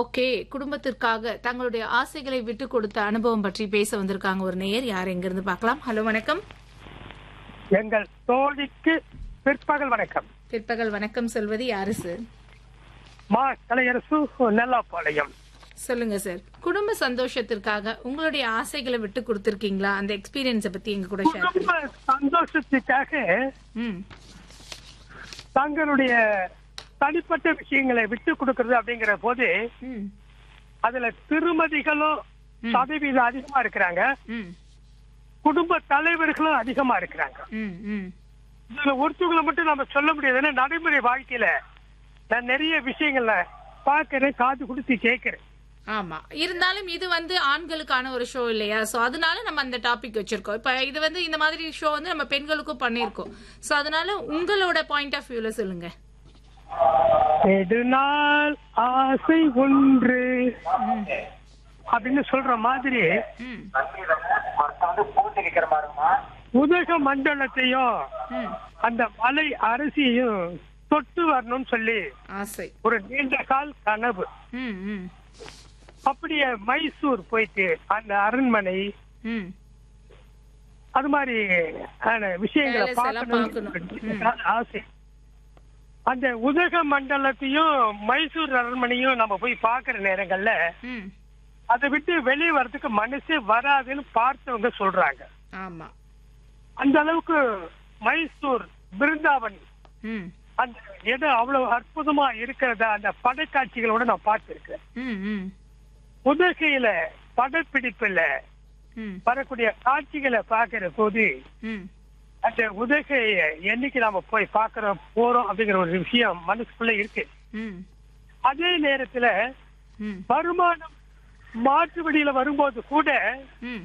Okay குடும்பத்திற்காக தங்களுடைய ஆசைகளை விட்டு கொடுத்த அனுபவம் பற்றி பேச வந்திருக்காங்க ஒரு நேயர் யார் எங்க இருந்து பார்க்கலாம் ஹலோ வணக்கம் எங்கள் தோழிக்கு பிற்பகல் வணக்கம் பிற்பகல் வணக்கம் சொல்வது யாரு சார் மா கலையரசு நெல்லாப்பாளையம் சொல்லுங்க சார் குடும்ப சந்தோஷத்திற்காக உங்களுடைய ஆசைகளை விட்டு கொடுத்திருக்கீங்களா அந்த எக்ஸ்பீரியன்ஸ பத்தி எங்க கூட ஷேர் குடும்ப சந்தோஷத்துக்காக ம் தங்களுடைய தனிப்பட்ட விஷயங்களை விட்டு கொடுக்கறது அப்படிங்கிற போது ம் அதுல திருமதிகளும் சதவீதம் அதிகமா இருக்கிறாங்க ம் குடும்ப தலைவர்களும் அதிகமா இருக்கிறாங்க ம் ம் இதுல ஒருத்தவங்களை மட்டும் நம்ம சொல்ல முடியாது ஏன்னா நடைமுறை வாழ்க்கையில நான் நிறைய விஷயங்கள பாக்குறேன் காது கொடுத்து கேட்கிறேன் ஆமா இருந்தாலும் இது வந்து ஆண்களுக்கான ஒரு ஷோ இல்லையா சோ அதனால நம்ம அந்த டாபிக் வச்சிருக்கோம் இப்ப இது வந்து இந்த மாதிரி ஷோ வந்து நம்ம பெண்களுக்கும் பண்ணிருக்கோம் சோ அதனால உங்களோட பாயிண்ட் ஆஃப் வியூல சொல்லுங்க நெடுநாள் ஆசை ஒன்று அப்படின்னு சொல்ற மாதிரி ம் உதக மண்டலத்தையும் ம் அந்த மலை அரசியையும் தொட்டு வரணும்னு சொல்லி ஆசை ஒரு நீண்ட கால் கனவு ம் ம் அப்படியே மைசூர் போயிட்டு அந்த அரண்மனை ம் அது மாதிரி ஆன விஷயங்களை Palace எல்லாம் பார்க்கணும் பார்க்கணும். ஆசை அந்த உதக மண்டலத்தையும் மைசூர் அரண்மனையும் நம்ம போய் பார்க்கிற நேரங்கள்ல ம் அதை விட்டு வெளியே வர்றதுக்கு மனசே வராதுன்னு பார்த்தவங்க சொல்றாங்க ஆமா அந்த அளவுக்கு மைசூர் பிருந்தாவன் ம் அந்த இடம் அவ்வளவு அற்புதமா இருக்கிறத அந்த படக்காட்சிகளோட நான் பார்த்திருக்கேன் ம் ம் உதகையில படப்பிடிப்புல ம் வரக்கூடிய காட்சிகளை பார்க்கிற போது ம் அந்த உதகைய என்னைக்கு நாம போய் பார்க்கறோம் போறோம் அப்படிங்கிற ஒரு விஷயம் மனசுக்குள்ள இருக்கு ம் அதே நேரத்துல ம் வருமானம் மாற்று வழியில வரும்போது கூட ம்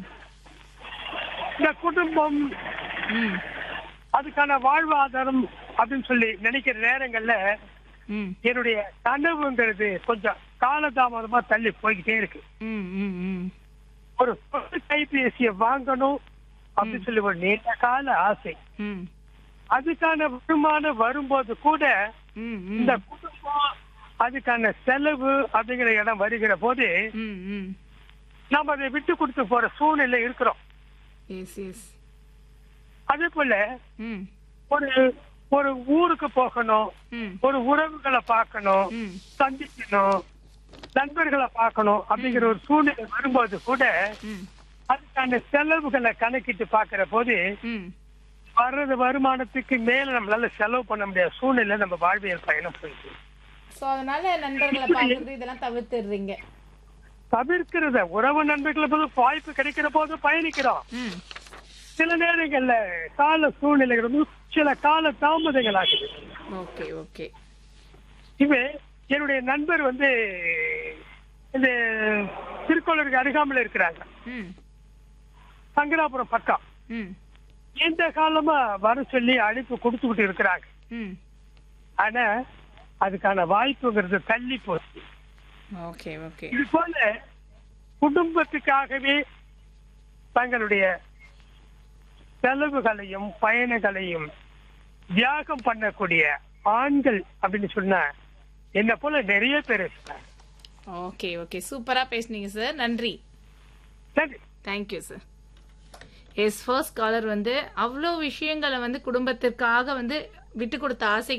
இந்த குடும்பம் ம் அதுக்கான வாழ்வாதாரம் அப்படின்னு சொல்லி நினைக்கிற நேரங்கள்ல ம் என்னுடைய கனவுங்கிறது கொஞ்சம் காலதாமதமா தள்ளி போய்கிட்டே இருக்கு ம் ம் ம் ஒரு புது கைபேசியை வாங்கணும் அப்படின்னு சொல்லி ஒரு நீண்ட கால ஆசை ம் அதுக்கான வருமானம் வரும்போது கூட ம் இந்த குடும்பம் அதுக்கான செலவு அப்படிங்கிற இடம் வருகிற போது ம் ம் நாம அதை விட்டு கொடுத்து போற சூழ்நிலை இருக்கிறோம் எஸ் எஸ் அதே போல ம் ஒரு ஒரு ஊருக்கு போகணும் ம் ஒரு உறவுகளை பார்க்கணும் ம் சந்திக்கணும் நண்பர்களை பார்க்கணும் அப்படிங்கிற ஒரு சூழ்நிலை வரும்போது கூட ம் அதுக்கான செலவுகளை கணக்கிட்டு பாக்குற போது ம் வர்றது வருமானத்துக்கு மேல நம்மளால செலவு பண்ண முடியாத சூழ்நிலை நம்ம வாழ்வியல் பயணம் போயிடுச்சு சோ அதனால நண்பர்களை பாக்குறது இதெல்லாம் தவிர்த்துடுறீங்க தவிர்க்கிறத உறவு நண்பர்களை போது வாய்ப்பு கிடைக்கிற போது பயணிக்கிறோம் ம் சில நேரங்கள்ல கால சூழ்நிலைகள் வந்து சில கால தாமதங்கள் ஆகுது ஓகே ஓகே இது என்னுடைய நண்பர் வந்து இந்த திருக்கோளூருக்கு அருகாமையில் இருக்கிறாங்க ம் சங்கராபுரம் பக்கம் ம் இந்த காலமா வர சொல்லி அழைப்பு கொடுத்துக்கிட்டு இருக்கிறாங்க ம் ஆனா அதுக்கான வாய்ப்புங்கிறது தள்ளி போச்சு ஓகே ஓகே இது போல குடும்பத்துக்காகவே தங்களுடைய செலவுகளையும் பயணங்களையும் தியாகம் பண்ணக்கூடிய ஆண்கள் அப்படின்னு சொன்னா என்ன போல நிறைய பேர் இருக்காங்க ஓகே ஓகே சூப்பரா பேசுனீங்க சார் நன்றி சரி thank you sir yes first caller வந்து அவ்வளோ விஷயங்களை வந்து குடும்பத்திற்காக வந்து விட்டு கொடுத்த ஆசை